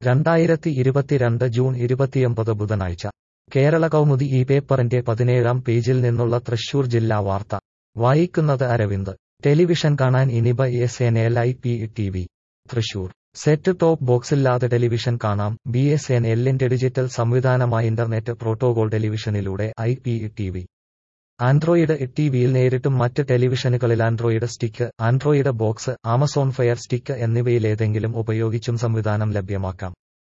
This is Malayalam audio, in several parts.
രണ്ടായിരത്തി ഇരുപത്തിരണ്ട് ജൂൺ ഇരുപത്തിയൊമ്പത് ബുധനാഴ്ച കേരള കൗമുദി ഈ പേപ്പറിന്റെ പതിനേഴാം പേജിൽ നിന്നുള്ള തൃശൂർ ജില്ലാ വാർത്ത വായിക്കുന്നത് അരവിന്ദ് ടെലിവിഷൻ കാണാൻ ഇനി B S N L I P T V Thrissur set top ബോക്സില്ലാതെ ടെലിവിഷൻ കാണാം ബി എസ് എൻ എല്ലിന്റെ ഡിജിറ്റൽ സംവിധാനമായ ഇന്റർനെറ്റ് പ്രോട്ടോകോൾ ടെലിവിഷനിലൂടെ I P T V Android ടിവിയിൽ നേരിട്ടും മറ്റ് ടെലിവിഷനുകളിൽ Android stick Android box Amazon fire stick എന്നിവയിലേതെങ്കിലും ഉപയോഗിച്ചും സംവിധാനം ലഭ്യമാക്കാം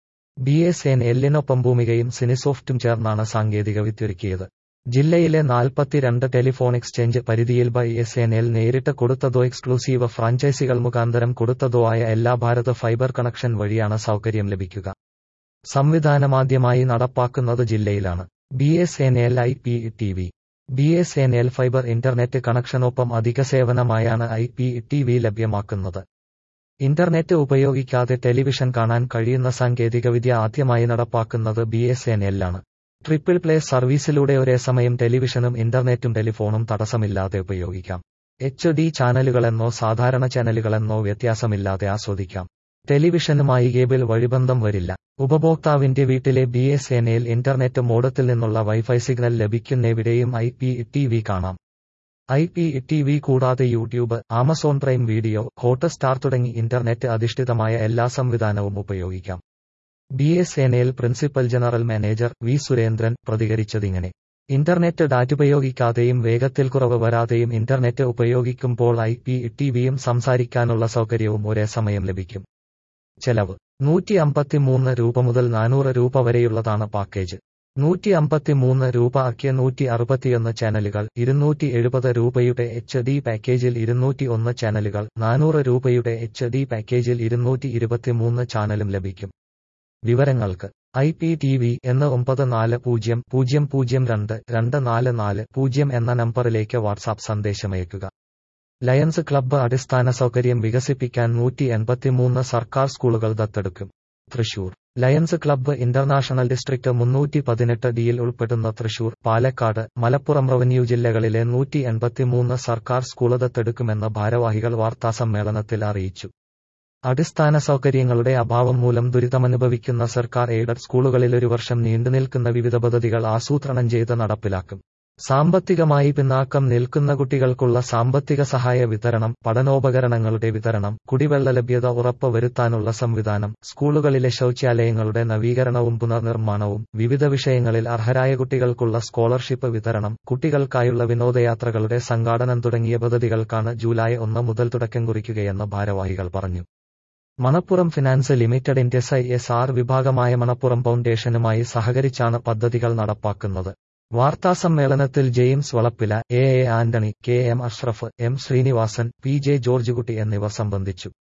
ബി എസ് എൻ എല്ലിനൊപ്പം ഭൂമികയും സിനിസോഫ്റ്റും ചേർന്നാണ് സാങ്കേതിക വിദ്യൊരുക്കിയത് ജില്ലയിലെ നാൽപ്പത്തിരണ്ട് ടെലിഫോൺ എക്സ്ചേഞ്ച് പരിധിയിൽ ബൈ എസ് എൻ എൽ നേരിട്ട് കൊടുത്തതോ എക്സ്ക്ലൂസീവ് ഫ്രാഞ്ചൈസികൾ മുഖാന്തരം കൊടുത്തതോ ആയ എല്ലാ ഭാരത് ഫൈബർ കണക്ഷൻ വഴിയാണ് സൗകര്യം ലഭിക്കുക സംവിധാനമാദ്യമായി നടപ്പാക്കുന്നത് ജില്ലയിലാണ് B S N L I P T V B S N L fibre internet കണക്ഷനൊപ്പം അധിക സേവനമായാണ് ഐ പി ടി വി ലഭ്യമാക്കുന്നത് ഇന്റർനെറ്റ് ഉപയോഗിക്കാതെ ടെലിവിഷൻ കാണാൻ കഴിയുന്ന സാങ്കേതികവിദ്യ ആദ്യമായി നടപ്പാക്കുന്നത് ബി എസ് എൻ എല്ലാണ് ട്രിപ്പിൾ പ്ലേ സർവീസിലൂടെ ഒരേ സമയം ടെലിവിഷനും ഇന്റർനെറ്റും ടെലിഫോണും തടസ്സമില്ലാതെ ഉപയോഗിക്കാം എച്ച് ഡി ചാനലുകളെന്നോ സാധാരണ ചാനലുകളെന്നോ വ്യത്യാസമില്ലാതെ ആസ്വദിക്കാം ടെലിവിഷനുമായി കേബിൾ വഴിബന്ധം വരില്ല ഉപഭോക്താവിന്റെ വീട്ടിലെ B S N L internet മോഡത്തിൽ നിന്നുള്ള വൈഫൈ സിഗ്നൽ ലഭിക്കുന്നെവിടെയും ഐ പി ടി വി കാണാം ഐ പി ടി വി കൂടാതെ YouTube Amazon Prime video Hotstar തുടങ്ങി ഇന്റർനെറ്റ് അധിഷ്ഠിതമായ എല്ലാ സംവിധാനവും ഉപയോഗിക്കാം B S N L principal general manager V Surendran പ്രതികരിച്ചതിങ്ങനെ ഇന്റർനെറ്റ് ഡാറ്റുപയോഗിക്കാതെയും വേഗത്തിൽ കുറവ് വരാതെയും ഇന്റർനെറ്റ് ഉപയോഗിക്കുമ്പോൾ ഐ പി ടി വിയും സംസാരിക്കാനുള്ള സൗകര്യവും ഒരേ സമയം ലഭിക്കും ചെലവ് നൂറ്റി അമ്പത്തിമൂന്ന് രൂപ മുതൽ നാനൂറ് രൂപ വരെയുള്ളതാണ് പാക്കേജ് നൂറ്റി അമ്പത്തിമൂന്ന് രൂപ ആക്കിയ നൂറ്റി അറുപത്തിയൊന്ന് ചാനലുകൾ ഇരുന്നൂറ്റി എഴുപത് രൂപയുടെ എച്ച് ഡി പാക്കേജിൽ ഇരുന്നൂറ്റി ഒന്ന് ചാനലുകൾ നാനൂറ് രൂപയുടെ എച്ച് ഡി പാക്കേജിൽ ഇരുന്നൂറ്റി ഇരുപത്തിമൂന്ന് ചാനലും ലഭിക്കും വിവരങ്ങൾക്ക് ഐ പി ടി വി എന്ന് ഒമ്പത് നാല് പൂജ്യം പൂജ്യം പൂജ്യം രണ്ട് രണ്ട് നാല് നാല് പൂജ്യം എന്ന നമ്പറിലേക്ക് വാട്സാപ്പ് സന്ദേശമയക്കുക ലയൺസ് ക്ലബ്ബ് അടിസ്ഥാന സൗകര്യം വികസിപ്പിക്കാൻ നൂറ്റി എൺപത്തിമൂന്ന് സർക്കാർ സ്കൂളുകൾ ദത്തെടുക്കും Thrissur Lions club international district മുന്നൂറ്റി പതിനെട്ട് ഡിയിൽ ഉൾപ്പെടുന്ന തൃശൂർ പാലക്കാട് മലപ്പുറം റവന്യൂ ജില്ലകളിലെ നൂറ്റി എൺപത്തിമൂന്ന് സർക്കാർ സ്കൂള് ദത്തെടുക്കുമെന്ന് ഭാരവാഹികൾ വാർത്താസമ്മേളനത്തിൽ അറിയിച്ചു അടിസ്ഥാന സൗകര്യങ്ങളുടെ അഭാവം മൂലം ദുരിതമനുഭവിക്കുന്ന സർക്കാർ എയ്ഡഡ് സ്കൂളുകളിൽ ഒരു വർഷം നീണ്ടുനിൽക്കുന്ന വിവിധ പദ്ധതികൾ ആസൂത്രണം ചെയ്ത് നടപ്പിലാക്കും സാമ്പത്തികമായി പിന്നാക്കം നിൽക്കുന്ന കുട്ടികൾക്കുള്ള സാമ്പത്തിക സഹായ വിതരണം പഠനോപകരണങ്ങളുടെ വിതരണം കുടിവെള്ള ലഭ്യത ഉറപ്പുവരുത്താനുള്ള സംവിധാനം സ്കൂളുകളിലെ ശൗചാലയങ്ങളുടെ നവീകരണവും പുനർനിർമ്മാണവും വിവിധ വിഷയങ്ങളിൽ അർഹരായ കുട്ടികൾക്കുള്ള സ്കോളർഷിപ്പ് വിതരണം കുട്ടികൾക്കായുള്ള വിനോദയാത്രകളുടെ സംഘാടനം തുടങ്ങിയ പദ്ധതികൾക്കാണ് ജൂലൈ ഒന്ന് മുതൽ തുടക്കം കുറിക്കുകയെന്ന് ഭാരവാഹികൾ പറഞ്ഞു മണപ്പുറം ഫിനാൻസ് ലിമിറ്റഡിന്റെ എസ് ഐ എസ് ആർ വിഭാഗമായ മണപ്പുറം ഫൗണ്ടേഷനുമായി സഹകരിച്ചാണ് പദ്ധതികൾ നടപ്പാക്കുന്നത് വാർത്താസമ്മേളനത്തിൽ James Valappila A A Antony K M Ashraf M Sreenivasan P J George Kutty എന്നിവർ സംബന്ധിച്ചു